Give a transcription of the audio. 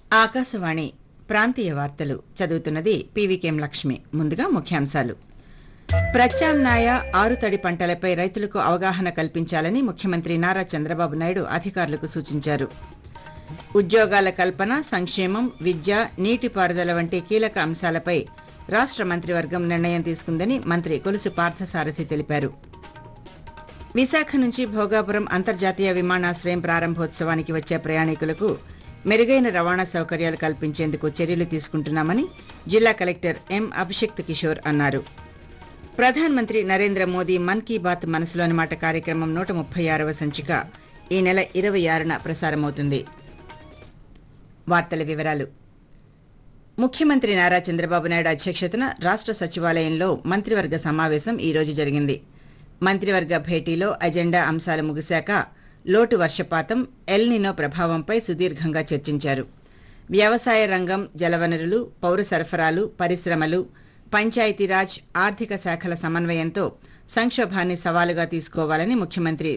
ఆకాశవాణి ప్రాంతీయ వార్తలు చదువుతున్నది పీవీకేం లక్ష్మి ముందుగా ముఖ్యాంశాలు ప్రత్యామ్నాయ ఆరుతడి పంటలపై రైతులకు అవగాహన కల్పించాలని ముఖ్యమంత్రి నారా చంద్రబాబు నాయుడు అధికారులకు సూచించారు ఉద్యోగాల కల్పన సంక్షేమం విద్య నీటిపారుదల వంటి కీలక అంశాలపై రాష్ట్ర మంత్రివర్గం నిర్ణయం తీసుకుందని మంత్రి కొలుసు పార్థసారథి తెలిపారు విశాఖ నుంచి భోగాపురం అంతర్జాతీయ విమానాశ్రయం ప్రారంభోత్సవానికి వచ్చే ప్రయాణికులకు మెరుగైన రవాణా సౌకర్యాలు కల్పించేందుకు చర్యలు తీసుకుంటున్నామని జిల్లా కలెక్టర్ ఎం అభిషిక్త్ కిషోర్ అన్నారు ప్రధానమంత్రి నరేంద్ర మోదీ మన్ కీ బాత్ మనసులోని మాట కార్యక్రమం నూట ముప్పై ఆరవ సంచిక ఈ నెల ఇరవై ఆరున ప్రసారమవుతుంది వార్తల వివరాలు ముఖ్యమంత్రి నారా చంద్రబాబు నాయుడు అధ్యక్షతన రాష్ట్ర సచివాలయంలో మంత్రివర్గ సమావేశం ఈ రోజు జరిగింది మంత్రివర్గ భేటీలో అజెండా అంశాలు ముగిశాక లోటు వర్షపాతం ఎల్ నినో ప్రభావంపై సుదీర్ఘంగా చర్చించారు వ్యవసాయ రంగం జలవనరులు పౌర సరఫరాలు పరిశ్రమలు పంచాయతీరాజ్ ఆర్థిక శాఖల సమన్వయంతో సంక్షోభాన్ని సవాలుగా తీసుకోవాలని ముఖ్యమంత్రి